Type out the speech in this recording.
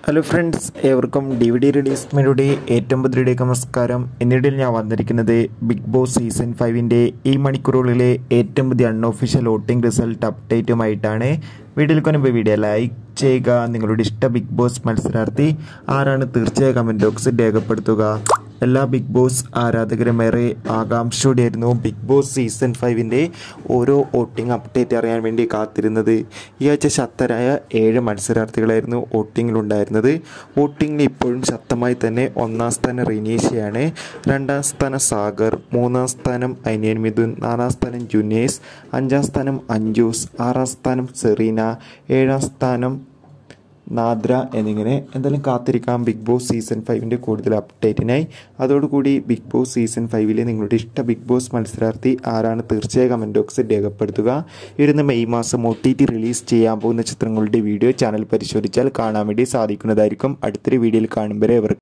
hello friends ഏവർക്കും D V D റിലീസ്മെൻറ്റുടെ ഏറ്റവും പുതിയയിലേക്ക് നമസ്കാരം എന്നിടയിൽ ഞാൻ വന്നിരിക്കുന്നത് ബിഗ് ബോസ് സീസൺ ഫൈവിൻ്റെ ഈ മണിക്കൂറുകളിലെ ഏറ്റവും പുതിയ അൺഒഫീഷ്യൽ വോട്ടിംഗ് റിസൾട്ട് അപ്ഡേറ്റുമായിട്ടാണ് വീഡിയോയിൽ കൊണ്ടുപോയി വീഡിയോ ലൈക്ക് ചെയ്യുക നിങ്ങളുടെ ഇഷ്ട ബിഗ് ബോസ് മത്സരാർത്ഥി ആരാണ് തീർച്ചയായും കമൻറ്റ് ബോക്സിൽ രേഖപ്പെടുത്തുക എല്ലാ ബിഗ് ബോസ് ആരാധകരും ഏറെ ആകാംക്ഷയോടെയായിരുന്നു ബിഗ് ബോസ് സീസൺ ഫൈവിൻ്റെ ഓരോ വോട്ടിംഗ് അപ്ഡേറ്റ് അറിയാൻ വേണ്ടി കാത്തിരുന്നത് ഈ ആഴ്ച ശക്തരായ ഏഴ് മത്സരാർത്ഥികളായിരുന്നു വോട്ടിങ്ങിലുണ്ടായിരുന്നത് വോട്ടിങ്ങിൽ ഇപ്പോഴും ശക്തമായി തന്നെ ഒന്നാം സ്ഥാനം റിനീഷയാണ് രണ്ടാം സ്ഥാനം സാഗർ മൂന്നാം സ്ഥാനം അനിയൻ മിഥുൻ നാലാം സ്ഥാനം ജുനേസ് അഞ്ചാം സ്ഥാനം അഞ്ജൂസ് ആറാം സ്ഥാനം സെറീന ഏഴാം സ്ഥാനം നാദ്ര എന്നിങ്ങനെ എന്തായാലും കാത്തിരിക്കാം ബിഗ് ബോസ് സീസൺ ഫൈവിൻ്റെ കൂടുതൽ അപ്ഡേറ്റിനായി അതോടുകൂടി ബിഗ് ബോസ് സീസൺ ഫൈവിലെ നിങ്ങളുടെ ഇഷ്ട ബിഗ് ബോസ് മത്സരാർത്ഥി ആരാണ് തീർച്ചയായും കമൻറ്റ് ബോക്സിൽ രേഖപ്പെടുത്തുക ഇരുന്ന് മെയ് മാസം ഒ ടി ടി റിലീസ് ചെയ്യാൻ പോകുന്ന ചിത്രങ്ങളുടെ വീഡിയോ ചാനൽ പരിശോധിച്ചാൽ കാണാൻ വേണ്ടി സാധിക്കുന്നതായിരിക്കും അടുത്തൊരു വീഡിയോയിൽ കാണുമ്പോൾ ഇവർക്ക്